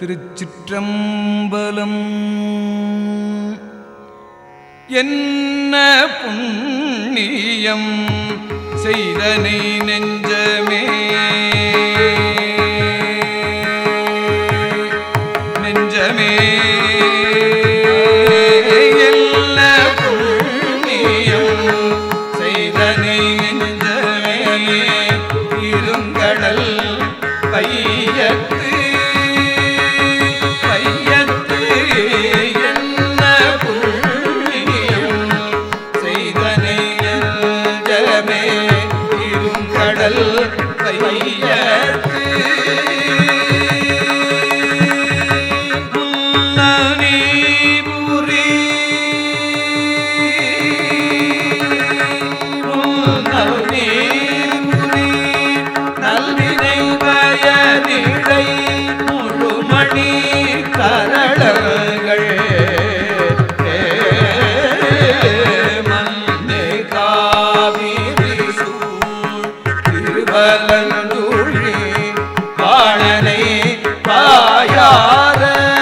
திருச்சிற்றம்பலம் என்ன புண்ணியம் செய்தனை நெஞ்சமே நெஞ்சமே என்ன புண்ணியம் செய்தனை நெஞ்சமே இருங்கடல் பையத்து பையத்து என்ன புண்ணியம் செய்தனை நெஞ்சமே இருங்கடல் பையத்து புரி நல்வினை வயதிடை முழுமணி கரளங்கள் மந்தை காவிரி சூழ் திருவலந்துழி பாணனை பாயார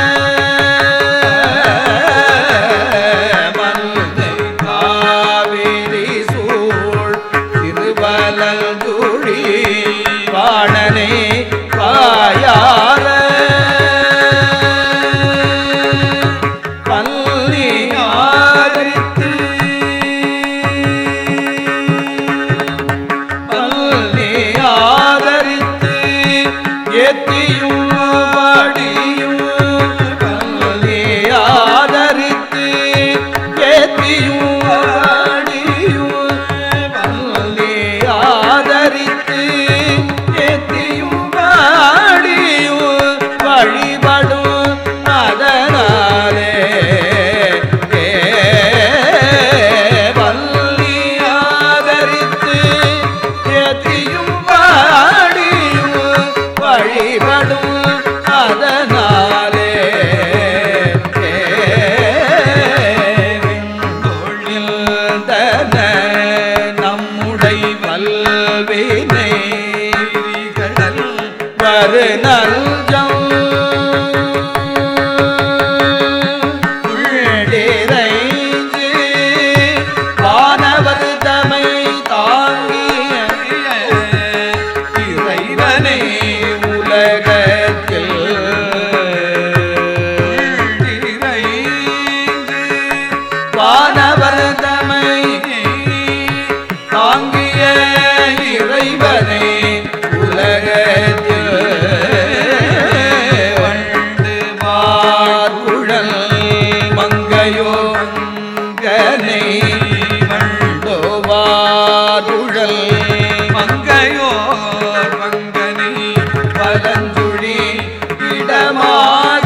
மந்தை காவிரி சூழ் திருவலந்துழி பாணனை பாயார பள்ளி ஆரித்து பள்ளி ஆதரித்து ஏத்தியும் பாடியும் பள்ளி ஆதரித்து ஏத்தியும் பாடியும் பள்ளி ஆதரித்து ஏத்தியும் பாடியும் வழிபடும் அதனாலே வள்ளி ஆதரித்து எதியும் பாடியும் வழிபடும் அதனாலே விண்தொழில் தன நம்முடை வல்வினை கடல் வரு நல்ஜம் உள்ளிறைஞ்சு வானவர் தமை தாங்கிய இறைவனே உலகத்தில் வானவர் தமை தாங்கிய இறைவனே உலகத்தில் வண்டு வாருழல் மங்கையோ மங்கனை வண்டோ வாருழல் மங்கையோ மங்கனை பலஞ்சுழி இடமாக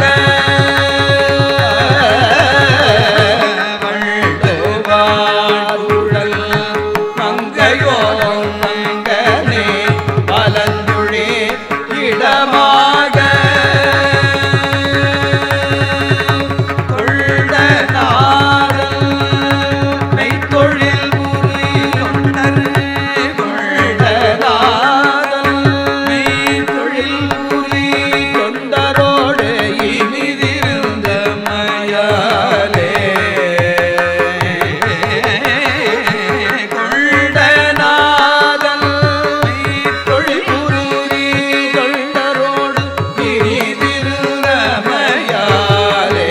வண்டோவாருழல் மங்கையோ மங்கனே பலந்துழி இடமாக கொண்ட நாரல் மெய்த்தொழில் புரியுண்டர் கொண்ட நாரல் மெய்த்தொழில் புரி தொண்டரோடு இனிதிருந்த மயாலே கொண்ட நாதல் மெய்த்தொழில் புரி தொண்டரோடு இனிதிருந்த மயாலே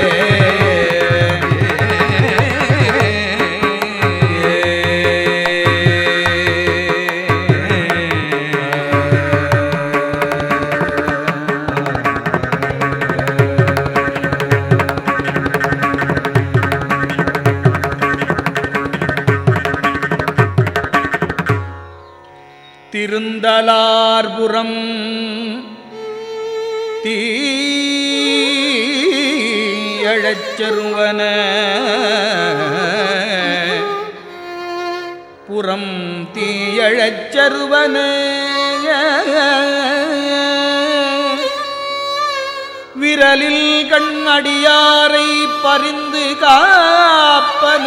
திருந்தலார்புறம் தீயழச்செருவன புறம் தீயழச்செருவன விரலில் கண்ணடியாரை பரிந்து காப்பன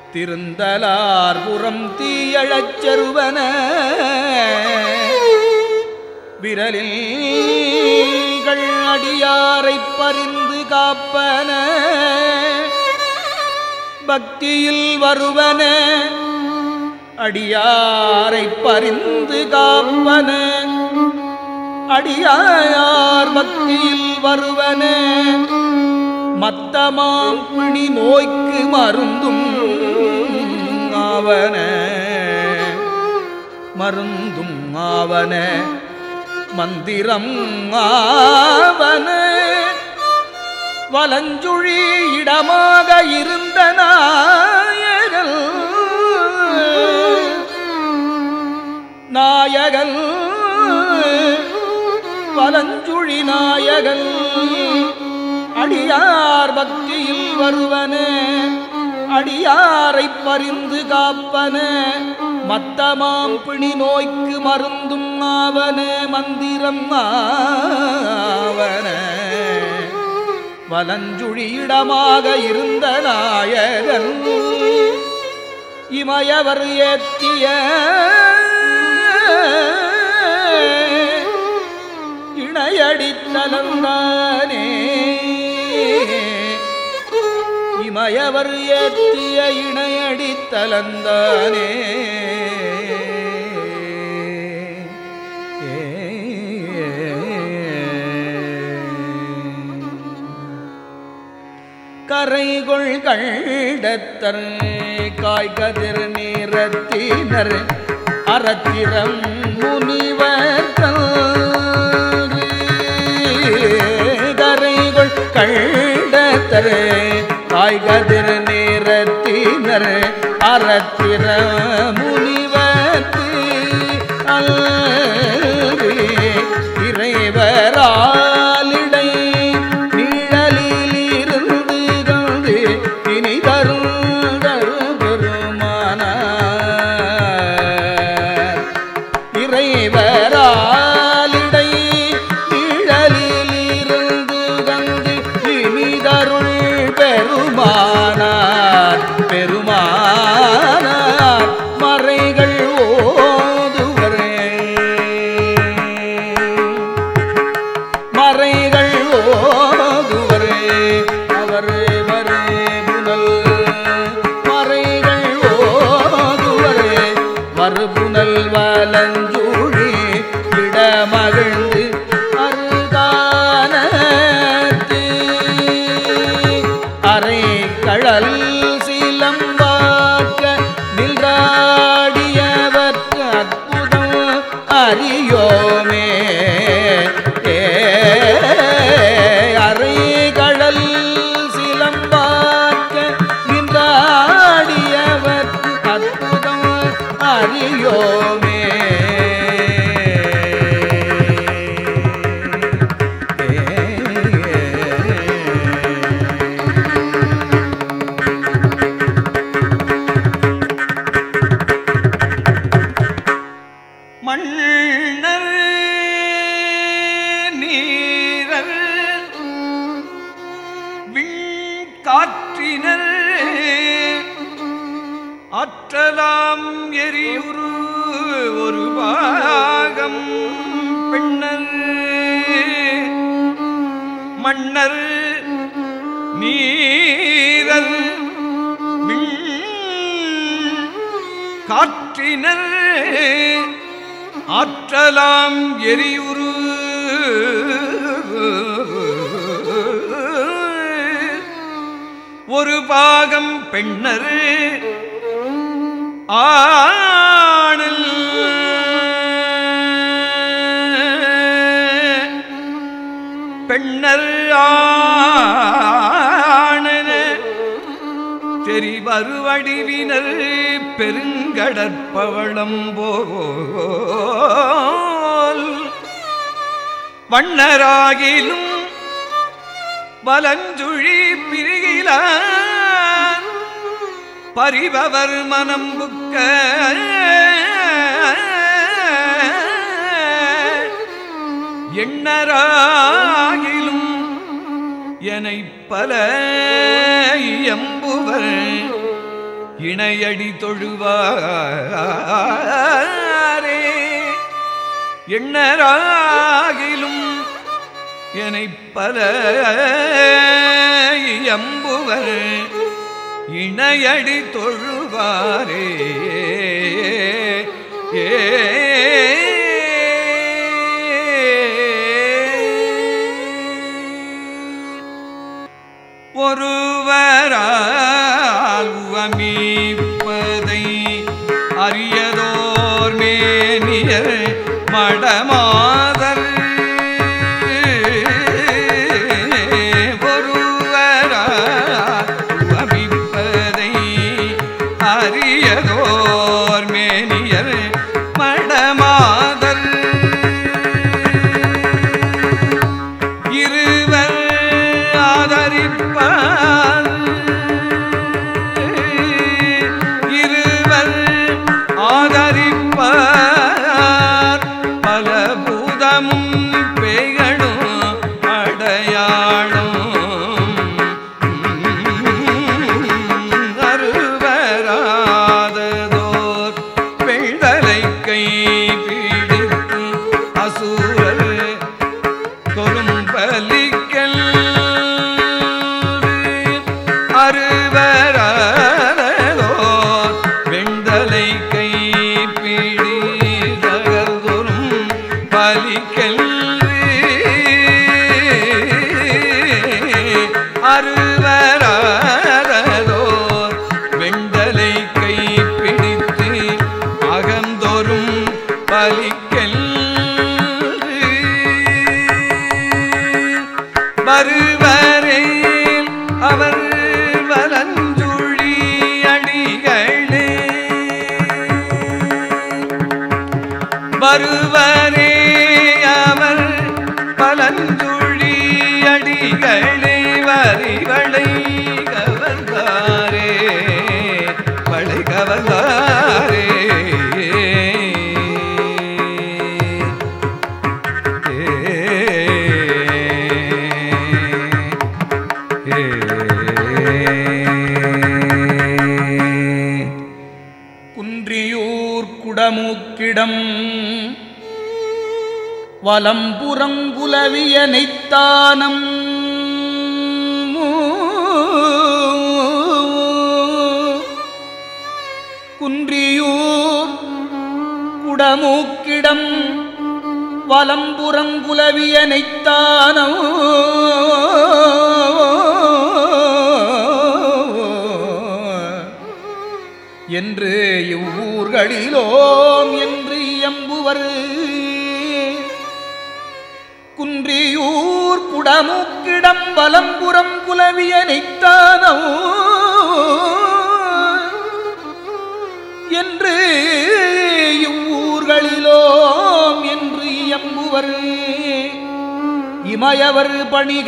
திருந்தலார் புறம் தீயழச் செருவன விரலில்கள் அடியாரைப் பறிந்து காப்பன பக்தியில் வருவன அடியாரைப் பறிந்து காப்பன அடியார் பக்தியில் வருவன மத்தமாம் பிணி நோய்க்கு மருந்தும் ஆவன மருந்தும் ஆவன மந்திரம் ஆவன வலஞ்சுழி இடமாக இருந்த நாயகல் நாயகல் வலஞ்சுழி நாயகல் அடியார் பக்தியில் வருவன அடியாரைப் பறிந்து காப்பன மத்தமாம் பிணி நோய்க்கு மருந்தும் ஆவன மந்திரம் ஆவன வலஞ்சுழியிடமாக இருந்த நாயகன் இமயவர் ஏத்திய இணையடித்தலந்தானே இமயவர் ஏத்திய இணையடித்தலந்தானே கரைகொள் கண்டத்தர் காய்கதிர் நீரத்தினர் அறத்திரம் முனிவர் கரைகொள் கண்டத்தர் காய்கதிர் நீரத்தினர் அறத்திர முனிவர்க்கு அல்கு இறைவராலிடை நிழலில் இருந்து கந்து இனி தருந்தரு பெருமானார் இறைவராலிடை நிழலில் இருந்து கந்து இனிதருள் பெருமானார் பெருமானார் மறைகள் ஓதுவரே மறைகள் ஓதுவரே அவர் வரே புனல் மறைகள் ஓதுவரே மறுபுனல் வலஞ்சூழி இடமகிழ்ந்து அருகானத்து அரை கழல் சிலம்பாக்க நின்றாடியவர்க்கு அற்புதம் அறியோமே ஏ அரை கடல் சிலம்பாக்க நின்றாடியவர்க்கு அற்புதம் அறியோமே மன்னர் நீரர் விண்காற்றினர் ஆற்றலாம் எரியுரு ஒரு பாகம் பெண்ணர் மன்னர் நீரர் விண் காற்றினர் ஆற்றலாம் எரியுரு ஒரு பாகம் பெண்ணர் ஆணில் பெண்ணர் ஆணன தெரி வருவடிவினர் பெருங்கடற்பவளம் போல் வண்ணராகிலும் வலஞ்சுழி பிரிகில பரிபவர் மனம் புக்க எண்ணராகிலும் எனை பல எம்புவர் இணையடி தொழுவாரே எண்ணராகிலும் என்னை பல எம்புவர் இணையடி தொழுவாரே ஏ ஒருவரால் உவமிப்பதை அரியதோர் மேனியர் மடமாதர் ஒருவரால் உவமிப்பதை அரியதோர் மேனியர் மடமாதர் இருவர் ஆதரிப்பார் இருவர் ஆதரிப்பார் பல பூதமும் பேய்களும் அடையாளம் அருவராததோர் பெண்தலை கை பீடித்து அசூரர் கொரும்பலிக்கல் அருவரோ வெண்தலை கை பிடி தகர்தொரும் பலிக்கல் அருவரோ வெண்தலை கை பிடித்து அகந்தொரும் பலிக்கல் வருவரே அவர் வலஞ்சுழி அடிகளே வருவரே அவர் பலஞ்சுழி அடிகளே வரிவளை கவர்ந்தாரே வளை கவர்ந்தாரே குன்றியூர் குடமூக்கிடம் வலம்புறங்குலவிய நெய்த்தானம் குன்றியூர் குடமூக்கிடம் வலம்புறங்குலவிய நெய்த்தானம் என்று இவ்வூர்களிலோம் என்று இயம்புவர் குன்றியூர் குடமுக்கிடம் வலம்புறம் குலவிய நெய்த்தானோ என்று இவ்வூர்களிலோம் என்று இயம்புவர் இமயவர் பணி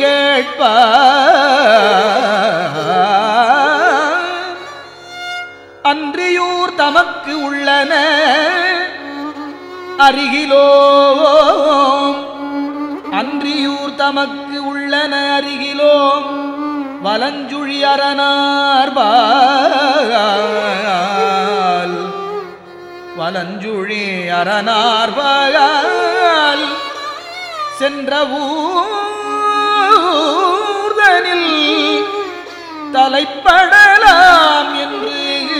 கேட்பார் அன்றியூர் தமக்கு உள்ளன அருகிலோம் அன்றியூர் தமக்கு உள்ளன அருகிலோம் வலஞ்சுழி அரணார்பால் வலஞ்சுழி அரணார்பால் சென்ற ஊர்தனில் தலைப்படலாம் என்று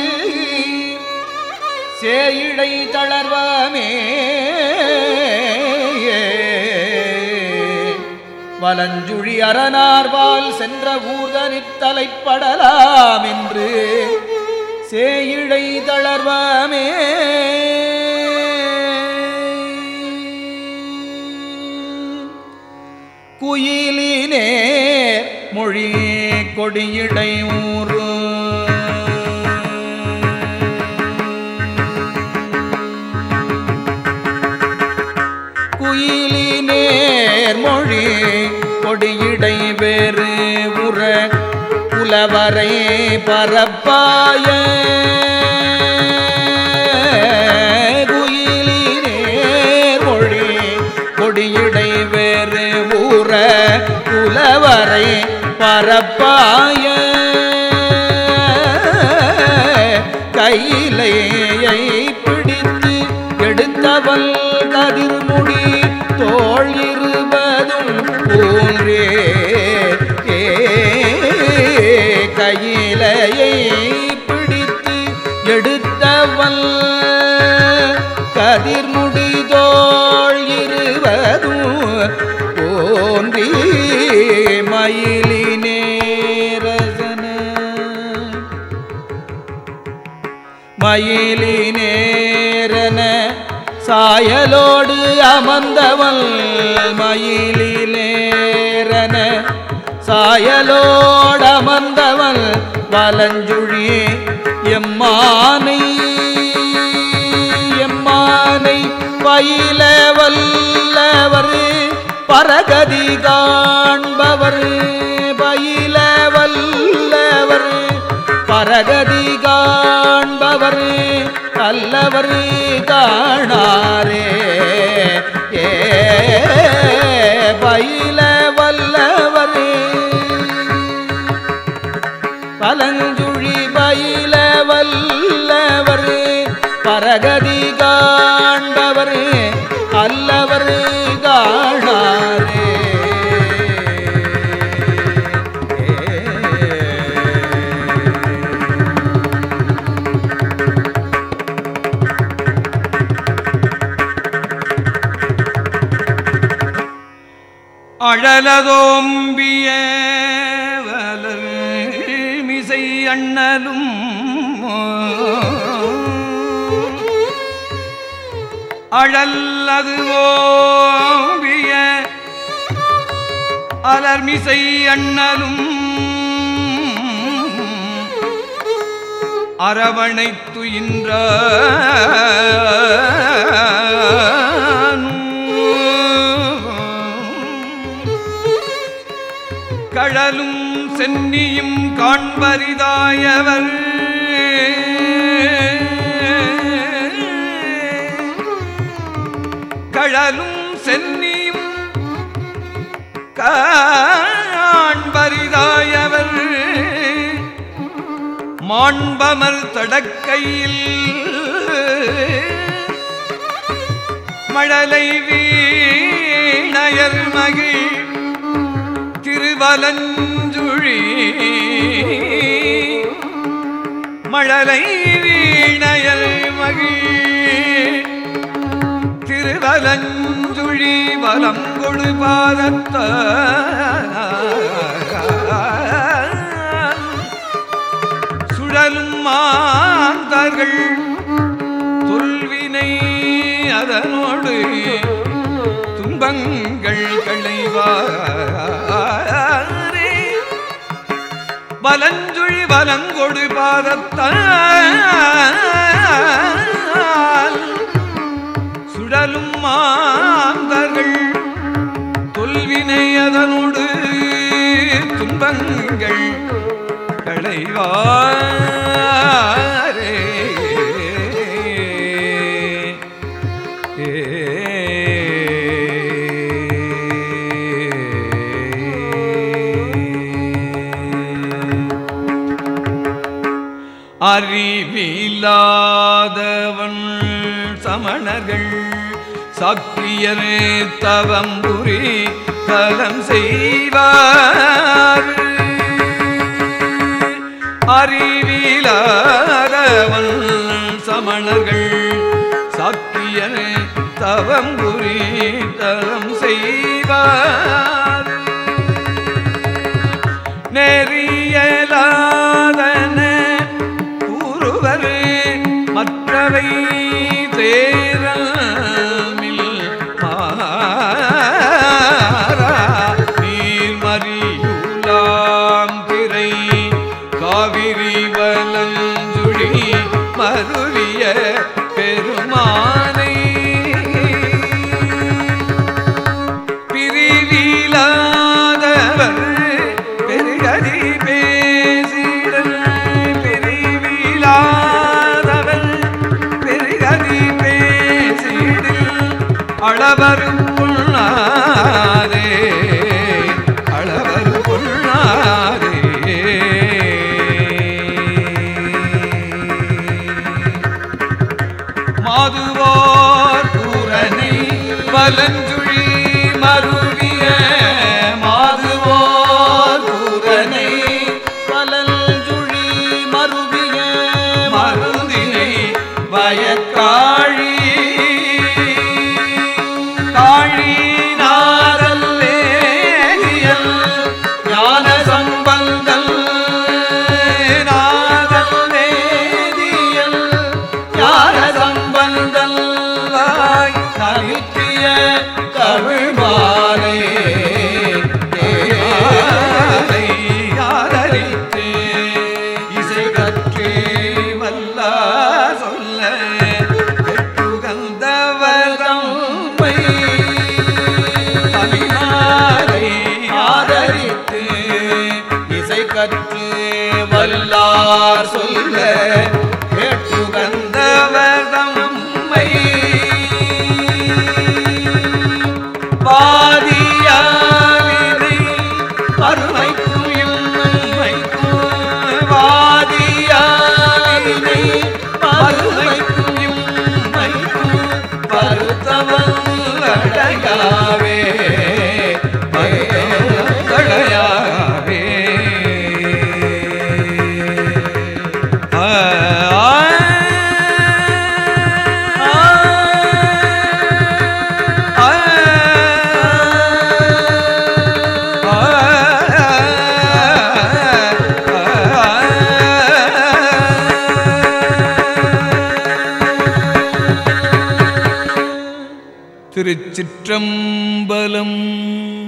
சேயிழை தளர்வமே வலஞ்சுழி அரணார்வால் சென்ற ஊர்தனில் தலைப்படலாம் என்று சேயிழை தளர்வமே குயிலினேர் மொழி கொடியிடை ஊறு குயிலினேர் மொழி கொடியிடை வேறு உற புலவரை பரப்பாய குயிலினேர் மொழி கொடியிடை வேறு ஊற புலவரை பரப்பாய கையிலையை பிடித்து எடுத்தவள் கதிர்முடி தோள் இருபதும் ஊன்றே ஏ கையிலையை பிடித்து எடுத்தவள் கதிர்முடி தோள் இருவதும் ஓன்றி மயிலினே ரசன மயிலினேரன சாயலோடு அமர்ந்தவள் மயிலிலேரன சாயலோடு அமர்ந்தவள் வலஞ்சுழி எம்மானை எம்மானை பயில வல்லவர் பரகதி காண்பவர் பயில வல்லவர் பரகதி காண்பவர் அல்லவர் காணாரே ஏ பயில வல்லவர் பலஞ்சுழி பயில வல்லவர் பரகதி காண்பவர் அல்லவர் காணாரே அழலதோம்பிய வலர் மிசை அண்ணலும் அழல்லது ஓம்பிய அலர்மிசை அண்ணலும் அரவணைத்து கழலும் சென்னியும் காண்பரிதாயவர் கழலும் சென்னியும் காண்பரிதாயவர் மாண்பமர் தடக்கையில் மழலை வீணையர் மகிழ் திருவலஞ்சுழி மழலை வீணையர் மகிழ் திருவலஞ்சுழி வலம் கொடு பாதத்த சுழலும் மாந்தர்கள் தொல்வினை அதனோடு துன்பங்கள் களைவாரே வலஞ்சுழி வலங்கொடு பாதத்தால் சுழலும் மாந்தர்கள் தொல்வினை அதனோடு துன்பங்கள் களைவாரே அறிவிலாதவன் சமணர்கள் சாக்கியர் தவம்புரி தலம் செய்வார் அறிவிலாதவன் சமணர்கள் சாக்கியர் தவம்புரி தலம் செய்வார் நெறியலாதன கூறுவர் மற்றவை தேரமில் மாறா நீர்மறியுலாம் திரை காவிரி வலஞ்சுழி மருவிய பெருமானை பிரிவிலாதவர் பெருகதி பேசிடல் பிரிவிலாதவர் பெருகதி பேசிடில் அளவரும் பொண்ணாரே அளவரும் பொண்ணாரே வலஞ்சுழி மருவிய மாதுவோர் பூரனை பலஞ்சுழி மருவிய மருந்தினை வயக்காழி காழி நாதல் வேதியல் ஞான சம்பந்தல் நாதல் வேதியல் ஞான சம்பந்தல் வாய் தவிற்றிய தமிழ் மாலை ஆதரித்து இசை கற்றே வல்ல சொல்ல கந்தவதம்மை தமிழாரை ஆதரித்து இசை கற்று வல்லார் சொல்ல கேட்டுகந்த கந்தவதம்மை வாதியாவினை அருமைக்கும் இம்மைக்கும் வாதியாவினை அருமைக்கும் இம்மைக்கும் பருத்தவன் அடையாவே அடையாவே ஆ திருச்சிற்றம்பலம்